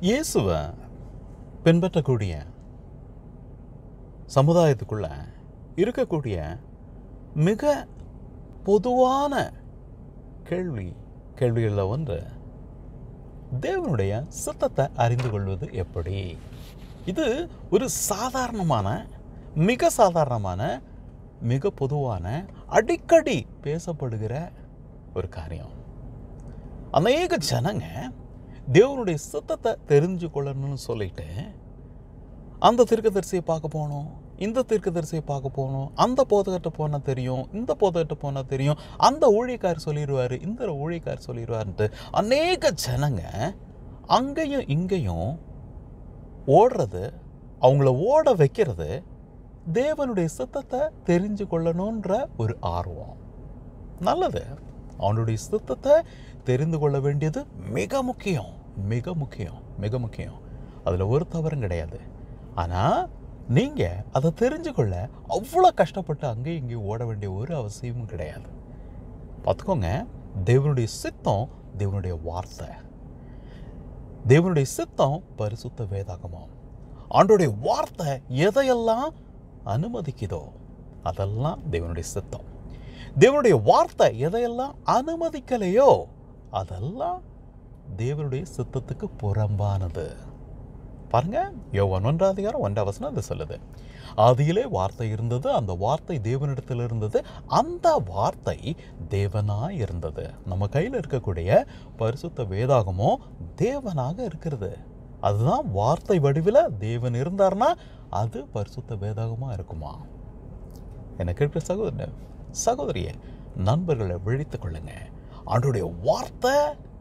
இயேசுவை பின்பற்றக்கூடிய சமுதாயத்துக்குள்ள இருக்கக்கூடிய மிக பொதுவான கேள்வி கேள்விகளில் ஒன்று தேவனுடைய சித்தத்தை அறிந்து கொள்வது எப்படி இது ஒரு சாதாரணமான மிக சாதாரணமான மிக பொதுவான அடிக்கடி பேசப்படுகிற ஒரு காரியம் அநேக ஜனங்க தேவனுடைய சித்தத்தை தெரிஞ்சு கொள்ளணும்னு சொல்லிட்டு அந்த தீர்க்கதரிசியை பார்க்க போகணும் இந்த தீர்க்கதரிசியை பார்க்க போகணும் அந்த போதகட்ட போனால் தெரியும் இந்த போதகட்ட போனால் தெரியும் அந்த ஊழியக்கார் சொல்லிடுவார் இந்த ஊழியக்கார் சொல்லிடுவார்ன்ட்டு அநேக ஜனங்க அங்கேயும் இங்கேயும் ஓடுறது அவங்கள ஓட வைக்கிறது தேவனுடைய சித்தத்தை தெரிஞ்சு கொள்ளணுன்ற ஒரு ஆர்வம் நல்லது அவனுடைய சித்தத்தை தெரிந்து கொள்ள வேண்டியது மிக முக்கியம் மிக முக்கியம் மிக முக்கியம் அதில் ஒரு தவறும் கிடையாது ஆனால் நீங்கள் அதை தெரிஞ்சு கொள்ள அவ்வளோ கஷ்டப்பட்டு அங்கேயும் இங்கேயும் ஓட வேண்டிய ஒரு அவசியமும் கிடையாது பார்த்துக்கோங்க தேவனுடைய சித்தம் தேவனுடைய வார்த்தை தேவனுடைய சித்தம் பரிசுத்த வேதாகமம் ஆண்டோடைய வார்த்தை எதையெல்லாம் அனுமதிக்குதோ அதெல்லாம் தேவனுடைய சித்தம் தேவனுடைய வார்த்தை எதையெல்லாம் அனுமதிக்கலையோ அதெல்லாம் தேவனுடைய சித்தத்துக்கு புறம்பானது பாருங்க யோவான் ஒன்றாம் அதிகாரம் ஒன்றாம் வசனம் அது சொல்லுது ஆதியிலே வார்த்தை இருந்தது அந்த வார்த்தை தேவனிடத்தில் இருந்தது அந்த வார்த்தை தேவனாய் இருந்தது நம்ம கையில் இருக்கக்கூடிய பரிசுத்த வேதாகமோ தேவனாக இருக்கிறது அதுதான் வார்த்தை வடிவில் தேவன் இருந்தார்னா அது பரிசுத்த வேதாகமாக இருக்குமா எனக்கு இருக்கிற சகோதரன் சகோதரியை நண்பர்களை விழித்துக் கொள்ளுங்க ஆண்டுடைய வார்த்தை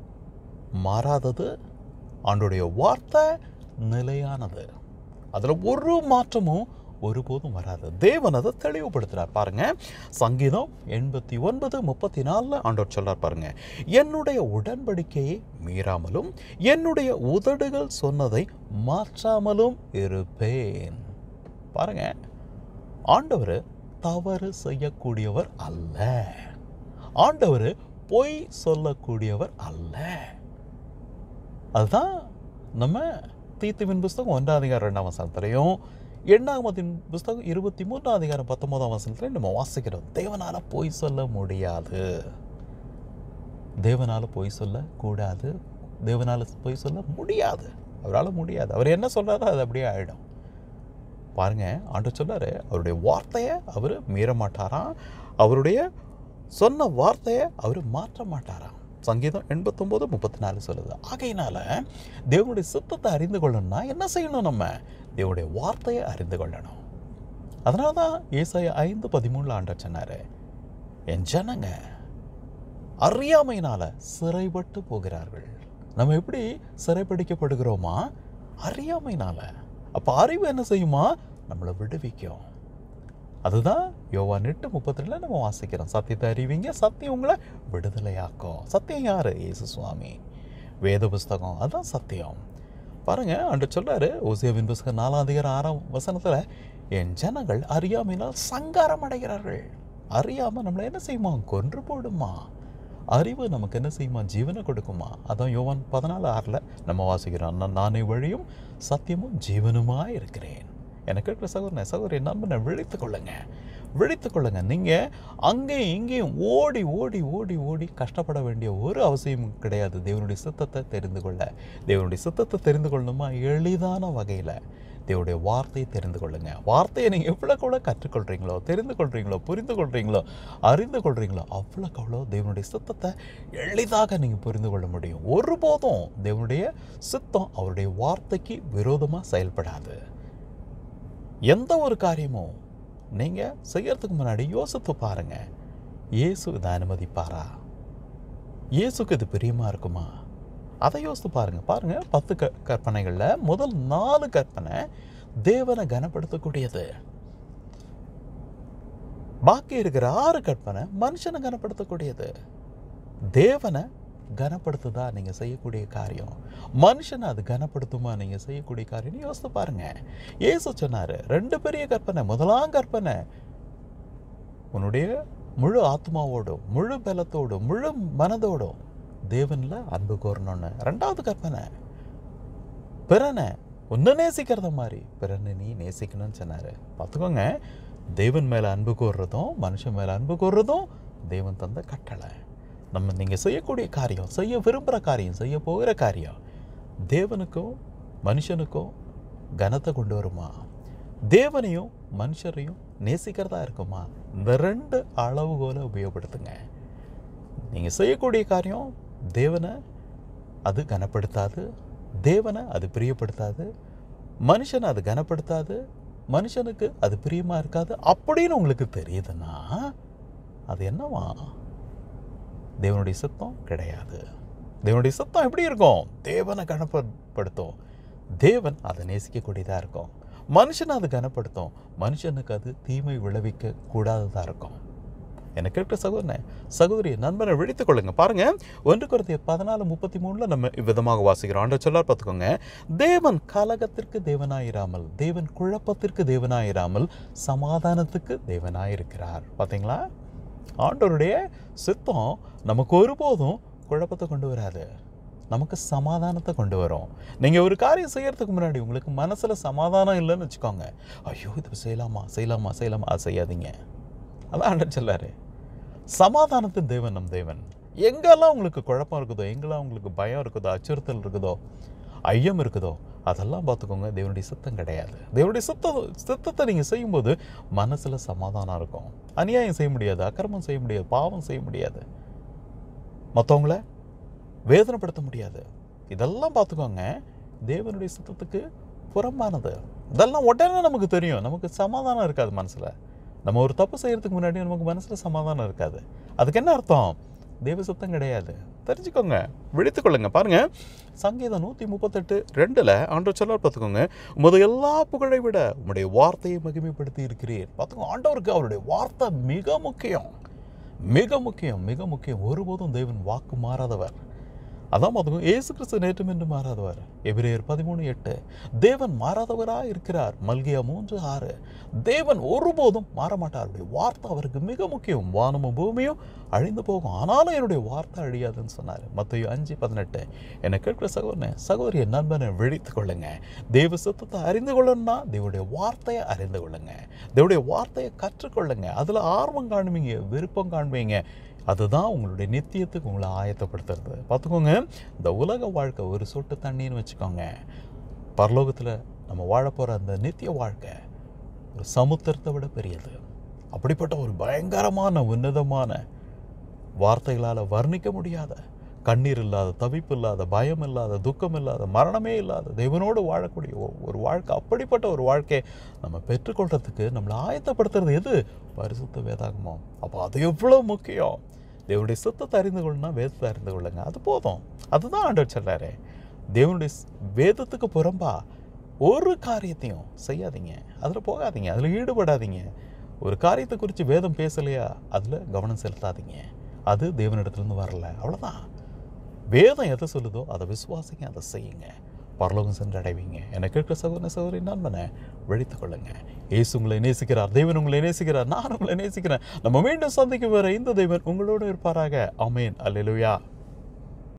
மாறாதது ஆண்டுடைய வார்த்தை நிலையானது அதில் ஒரு மாற்றமும் ஒருபோதும் வராது தேவன் அதை தெளிவுபடுத்துகிறார் பாருங்க சங்கீதம் எண்பத்தி ஒன்பது முப்பத்தி நாலில் ஆண்டவர் சொல்றார் பாருங்க என்னுடைய உடன்படிக்கையை மீறாமலும் என்னுடைய உதடுகள் சொன்னதை மாற்றாமலும் இருப்பேன் பாருங்க ஆண்டவர் தவறு செய்யக்கூடியவர் அல்ல ஆண்டவர் பொய் சொல்லக்கூடியவர் அல்ல அதுதான் நம்ம தீத்துவின் புஸ்தகம் ஒன்றாம் அதிகாரம் ரெண்டாம் வசனத்திலையும் எண்ணாமத்தின் புஸ்தகம் இருபத்தி மூன்றாம் அதிகாரம் பத்தொன்பதாம் வசனத்திலையும் நம்ம வாசிக்கிறோம் தேவனால பொய் சொல்ல முடியாது தேவனால பொய் சொல்ல கூடாது தேவனால பொய் சொல்ல முடியாது அவரால் முடியாது அவர் என்ன சொல்றாரோ அது அப்படியே ஆயிடும் பாருங்க ஆண்டு சொல்லாரு அவருடைய வார்த்தையை அவர் மீற மாட்டாராம் அவருடைய சொன்ன வார்த்தையை அவர் மாற்ற மாட்டாராம் சங்கீதம் எண்பத்தொம்போது முப்பத்தி நாலு சொல்லுது ஆகையினால தேவனுடைய சித்தத்தை அறிந்து கொள்ளணும்னா என்ன செய்யணும் நம்ம தேவனுடைய வார்த்தையை அறிந்து கொள்ளணும் அதனால தான் ஏசாய ஐந்து பதிமூணுல ஆண்டர் சொன்னார் என் ஜனங்க அறியாமையினால சிறைப்பட்டு போகிறார்கள் நம்ம எப்படி சிறைப்பிடிக்கப்படுகிறோமா அறியாமையினால அப்போ அறிவு என்ன செய்யுமா நம்மளை விடுவிக்கும் அதுதான் யோவான் எட்டு முப்பத்தி ரெண்டுல நம்ம வாசிக்கிறோம் சத்தியத்தை அறிவிங்க சத்தியம் உங்களை விடுதலையாக்கும் சத்தியம் யாரு இயேசு சுவாமி வேத புஸ்தகம் அதுதான் சத்தியம் பாருங்க அன்று சொல்றாரு ஓசியாவின் புஸ்தகம் நாலாம் அதிகாரம் ஆறாம் வசனத்துல என் ஜனங்கள் அறியாமையினால் சங்காரம் அடைகிறார்கள் அறியாம நம்மளை என்ன செய்யுமா கொன்று போடுமா அறிவு நமக்கு என்ன செய்யுமா ஜீவனை கொடுக்குமா அதான் யோவான் பதினாலு ஆறில் நம்ம வாசிக்கிறோம் நான் நானே வழியும் சத்தியமும் ஜீவனுமாய் இருக்கிறேன் எனக்கு இருக்கிற சகோதரனை சகோதரி நண்பனை விழித்து கொள்ளுங்க விழித்து கொள்ளுங்க நீங்கள் அங்கேயும் இங்கேயும் ஓடி ஓடி ஓடி ஓடி கஷ்டப்பட வேண்டிய ஒரு அவசியமும் கிடையாது தேவனுடைய சித்தத்தை தெரிந்து கொள்ள தேவனுடைய சித்தத்தை தெரிந்து கொள்ளணுமா எளிதான வகையில் தேவனுடைய வார்த்தையை தெரிந்து கொள்ளுங்க வார்த்தையை நீங்கள் எவ்வளோக்கு எவ்வளோ கற்றுக்கொள்கிறீங்களோ தெரிந்து கொள்கிறீங்களோ புரிந்து கொள்கிறீங்களோ அறிந்து கொள்கிறீங்களோ அவ்வளோக்கு அவ்வளோ தேவனுடைய சித்தத்தை எளிதாக நீங்கள் புரிந்து கொள்ள முடியும் ஒருபோதும் தேவனுடைய சித்தம் அவருடைய வார்த்தைக்கு விரோதமாக செயல்படாது எந்த ஒரு காரியமும் நீங்கள் செய்யறதுக்கு முன்னாடி யோசித்து பாருங்க இயேசு இதை அனுமதிப்பாரா இயேசுக்கு இது பிரியமா இருக்குமா அதை யோசித்து பாருங்க பாருங்க பத்து க கற்பனைகளில் முதல் நாலு கற்பனை தேவனை கனப்படுத்தக்கூடியது பாக்கி இருக்கிற ஆறு கற்பனை மனுஷனை கனப்படுத்தக்கூடியது தேவனை கனப்படுத்துதா நீங்கள் செய்யக்கூடிய காரியம் மனுஷனை அது கனப்படுத்துமா நீங்கள் செய்யக்கூடிய காரியம்னு யோசித்து பாருங்க ஏசு சொன்னார் ரெண்டு பெரிய கற்பனை முதலாம் கற்பனை உன்னுடைய முழு ஆத்மாவோடும் முழு பலத்தோடும் முழு மனதோடும் தேவனில் அன்பு கோரணும்னு ரெண்டாவது கற்பனை பிறனை உன்னை நேசிக்கிறத மாதிரி பிறனை நீ நேசிக்கணும்னு சொன்னார் பார்த்துக்கோங்க தேவன் மேலே அன்பு கூறுறதும் மனுஷன் மேலே அன்பு கூறுறதும் தேவன் தந்த கட்டளை நம்ம நீங்கள் செய்யக்கூடிய காரியம் செய்ய விரும்புகிற காரியம் செய்ய போகிற காரியம் தேவனுக்கும் மனுஷனுக்கும் கனத்தை கொண்டு வருமா தேவனையும் மனுஷரையும் நேசிக்கிறதா இருக்குமா இந்த ரெண்டு அளவுகோலை உபயோகப்படுத்துங்க நீங்கள் செய்யக்கூடிய காரியம் தேவனை அது கனப்படுத்தாது தேவனை அது பிரியப்படுத்தாது மனுஷனை அது கனப்படுத்தாது மனுஷனுக்கு அது பிரியமா இருக்காது அப்படின்னு உங்களுக்கு தெரியுதுன்னா அது என்னவா தேவனுடைய சித்தம் கிடையாது தேவனுடைய சித்தம் எப்படி இருக்கும் தேவனை கனப்படுத்தும் தேவன் அதை நேசிக்கக்கூடியதாக இருக்கும் மனுஷனை அது கனப்படுத்தும் மனுஷனுக்கு அது தீமை விளைவிக்க கூடாததாக இருக்கும் என்னை கேட்ட சகோதரனே சகோதரி நண்பனை விழித்துக் கொள்ளுங்க பாருங்க ஒன்று குறைந்த பதினாலு முப்பத்தி மூணுல நம்ம இவ்விதமாக வாசிக்கிறோம் ஆண்ட சொல்லார் பார்த்துக்கோங்க தேவன் கலகத்திற்கு தேவனாயிராமல் தேவன் குழப்பத்திற்கு தேவனாயிராமல் சமாதானத்துக்கு தேவனாயிருக்கிறார் பார்த்தீங்களா ஆண்டவருடைய சித்தம் நமக்கு ஒருபோதும் குழப்பத்தை கொண்டு வராது நமக்கு சமாதானத்தை கொண்டு வரும் நீங்கள் ஒரு காரியம் செய்யறதுக்கு முன்னாடி உங்களுக்கு மனசில் சமாதானம் இல்லைன்னு வச்சுக்கோங்க ஐயோ இது செய்யலாமா செய்யலாமா செய்யலாமா அது செய்யாதீங்க அதான் ஆண்டர் சொல்லாரு சமாதானத்தின் தேவன் நம் தேவன் எங்கெல்லாம் உங்களுக்கு குழப்பம் இருக்குதோ எங்கெல்லாம் உங்களுக்கு பயம் இருக்குதோ அச்சுறுத்தல் இருக்குதோ ஐயம் இருக்குதோ அதெல்லாம் பார்த்துக்கோங்க தேவனுடைய சித்தம் கிடையாது தேவனுடைய சித்தம் சித்தத்தை நீங்கள் செய்யும்போது மனசில் சமாதானம் இருக்கும் அநியாயம் செய்ய முடியாது அக்கிரமம் செய்ய முடியாது பாவம் செய்ய முடியாது மற்றவங்கள வேதனைப்படுத்த முடியாது இதெல்லாம் பார்த்துக்கோங்க தேவனுடைய சித்தத்துக்கு புறம்பானது இதெல்லாம் உடனே நமக்கு தெரியும் நமக்கு சமாதானம் இருக்காது மனசில் நம்ம ஒரு தப்பு செய்யறதுக்கு முன்னாடி நமக்கு மனசில் சமாதானம் இருக்காது அதுக்கு என்ன அர்த்தம் தேவ சித்தம் கிடையாது தெரிஞ்சுக்கோங்க விழித்துக்கொள்ளுங்க பாருங்க சங்கீதம் நூற்றி முப்பத்தெட்டு ரெண்டில் ஆண்டவர் சொல்லார் பார்த்துக்கோங்க உமது எல்லா புகழை விட உம்முடைய வார்த்தையை மகிமைப்படுத்தி இருக்கிறீர் பார்த்துக்கோங்க ஆண்டவருக்கு அவருடைய வார்த்தை மிக முக்கியம் மிக முக்கியம் மிக முக்கியம் ஒருபோதும் தேவன் வாக்கு மாறாதவர் அதான் பார்த்துக்கோங்க ஏசு கிறிஸ்து நேற்றும் என்று மாறாதவர் எபிரேயர் பதிமூணு எட்டு தேவன் மாறாதவராக இருக்கிறார் மல்கியா மூன்று ஆறு தேவன் ஒருபோதும் மாற மாட்டார் அவருடைய வார்த்தை அவருக்கு மிக முக்கியம் வானமும் பூமியும் அழிந்து போகும் ஆனாலும் என்னுடைய வார்த்தை அழியாதுன்னு சொன்னார் மத்தையோ அஞ்சு பதினெட்டு என்னை கேட்கிற சகோதரனை சகோதரிய நண்பனை விழித்து கொள்ளுங்க தேவ சித்தத்தை அறிந்து கொள்ளணும்னா தேவனுடைய வார்த்தையை அறிந்து கொள்ளுங்க தேவனுடைய வார்த்தையை கற்றுக்கொள்ளுங்க அதில் ஆர்வம் காணுவீங்க விருப்பம் காண்பீங்க அதுதான் உங்களுடைய நித்தியத்துக்கு உங்களை ஆயத்தப்படுத்துறது பார்த்துக்கோங்க இந்த உலக வாழ்க்கை ஒரு சொட்டு தண்ணின்னு வச்சுக்கோங்க பரலோகத்தில் நம்ம வாழ போகிற அந்த நித்திய வாழ்க்கை ஒரு சமுத்திரத்தை விட பெரியது அப்படிப்பட்ட ஒரு பயங்கரமான உன்னதமான வார்த்தைகளால் வர்ணிக்க முடியாத கண்ணீர் இல்லாத தவிப்பு இல்லாத பயம் இல்லாத துக்கம் இல்லாத மரணமே இல்லாத தேவனோடு வாழக்கூடிய ஒ- ஒரு வாழ்க்கை அப்படிப்பட்ட ஒரு வாழ்க்கையை நம்ம பெற்றுக்கொள்றதுக்கு நம்மளை ஆயத்தப்படுத்துறது எது பரிசுத்த வேதாகமம் அப்போ அது எவ்வளோ முக்கியம் தேவனுடைய சித்தத்தை அறிந்து கொள்ளணும்னா வேதத்தை அறிந்து கொள்ளுங்க அது போதும் அதுதான் ஆண்டவர் சொல்றாரு தேவனுடைய ஸ்- வேதத்துக்கு புறம்பா ஒரு காரியத்தையும் செய்யாதீங்க அதில் போகாதீங்க அதில் ஈடுபடாதீங்க ஒரு காரியத்தை குறித்து வேதம் பேசலையா அதில் கவனம் செலுத்தாதீங்க அது தேவனிடத்துலேருந்து வரல அவ்வளோதான் வேதம் எதை சொல்லுதோ அதை விசுவாசிங்க அதை செய்யுங்க பரலோகம் சென்று அடைவீங்க என்னை கேட்கிற சகோதர சகோதரி நண்பனை விழித்துக் கொள்ளுங்க இயேசு உங்களை நேசிக்கிறார் தேவன் உங்களை நேசிக்கிறார் நான் உங்களை நேசிக்கிறேன் நம்ம மீண்டும் சந்திக்கும் வர இந்த தேவன் உங்களோடு இருப்பாராக அமேன் அல்லேலூயா